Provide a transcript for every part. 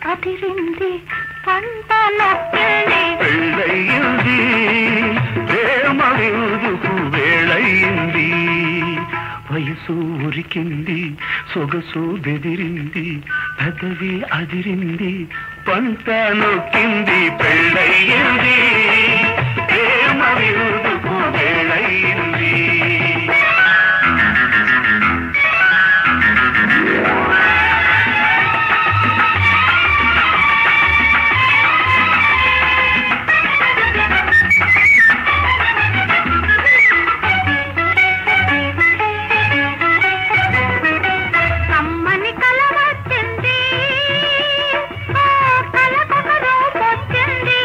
అదిరింది పంట నొక్కింది పెళ్ళయింది ప్రేమ విరుదుకు వేళయింది వయసు ఉరికింది సొగసు బెదిరింది పెదవి అదిరింది పంట నొక్కింది పెళ్ళయింది ప్రేమ విరుదుకు వేళయింది కమ్మని కల వచ్చింది ఆ కలకొక రూపొచ్చింది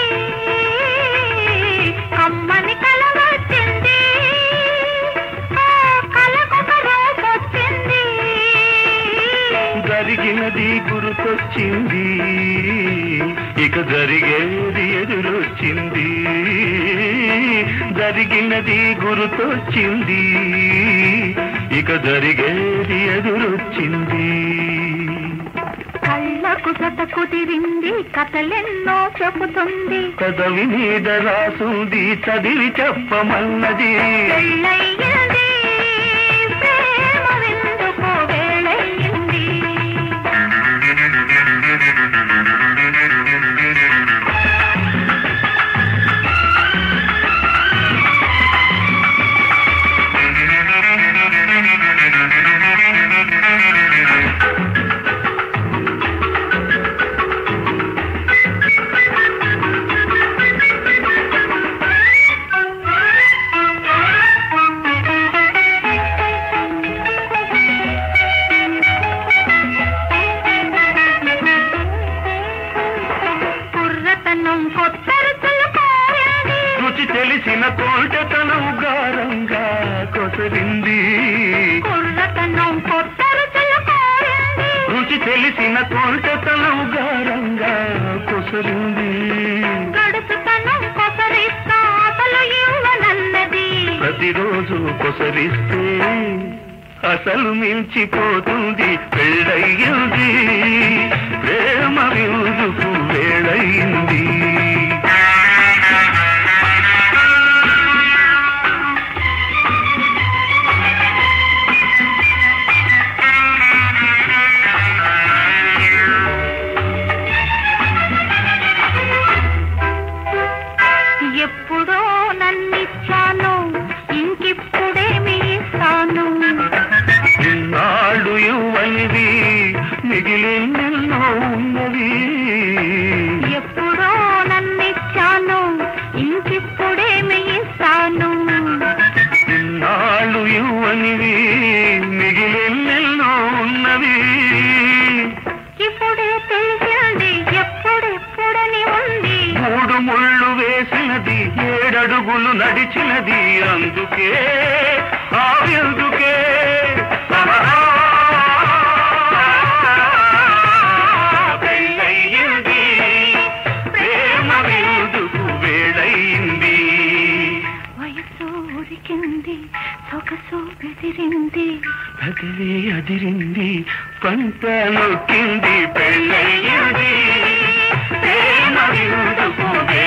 కమ్మని కల వచ్చింది ఆ కలకొక రూపొచ్చింది జరిగినది గుర్తొచ్చింది ఇక జరిగేది ఎదురొచ్చింది జరిగినది గుర్తొచ్చింది ఇక జరిగేది ఎదురొచ్చింది కళ్ళకు జత కుదిరింది కథలెన్నో చెబుతుంది పదవి మీద రాసుంది చదివి చెప్పమన్నది పెళ్ళయ్యింది ప్రేమ విందుకు వేళయ్యింది కుర్రతనం కొత్త రుచులు కోరింది రుచి తెలిసిన కోటతనం గారంగా కొసరింది కుర్రతనం కొత్త రుచులు కోరింది రుచి తెలిసిన కోటతనం గారంగా కొసరింది గడుపుతనం కొసరిస్తా అసలు ఇవ్వనన్నది ప్రతిరోజు కొసరిస్తే అసలు మించిపోతుంది పెళ్ళయింది ప్రేమ విరుదుకు వేళయింది ఎప్పుడో నన్నిచ్చాను ఇంకిప్పుడేమి ఇస్తాను ఇన్నాళ్ళు ఇవ్వనివి మిగిలినెన్నో ఉన్నవి ఎప్పుడో నన్నిచ్చాను ఇంకిప్పుడేమి ఇస్తాను ఇన్నాళ్ళు ఇవ్వనివి మిగిలినెన్నో ఉన్నవి ఇప్పుడే తెలిసింది ఎప్పుడెప్పుడని ఉంది మూడు ముళ్ళు వేసినది ఏడడుగులు నడిచినది అందుకే ఆ ఎందుకే పెళ్ళయింది ప్రేమ విందుకు వేళయింది వయసు ఉరికింది సొగసు బెదిరింది పదవి అదిరింది పంట నొక్కింది పెళ్ళయింది ప్రేమ విందుకు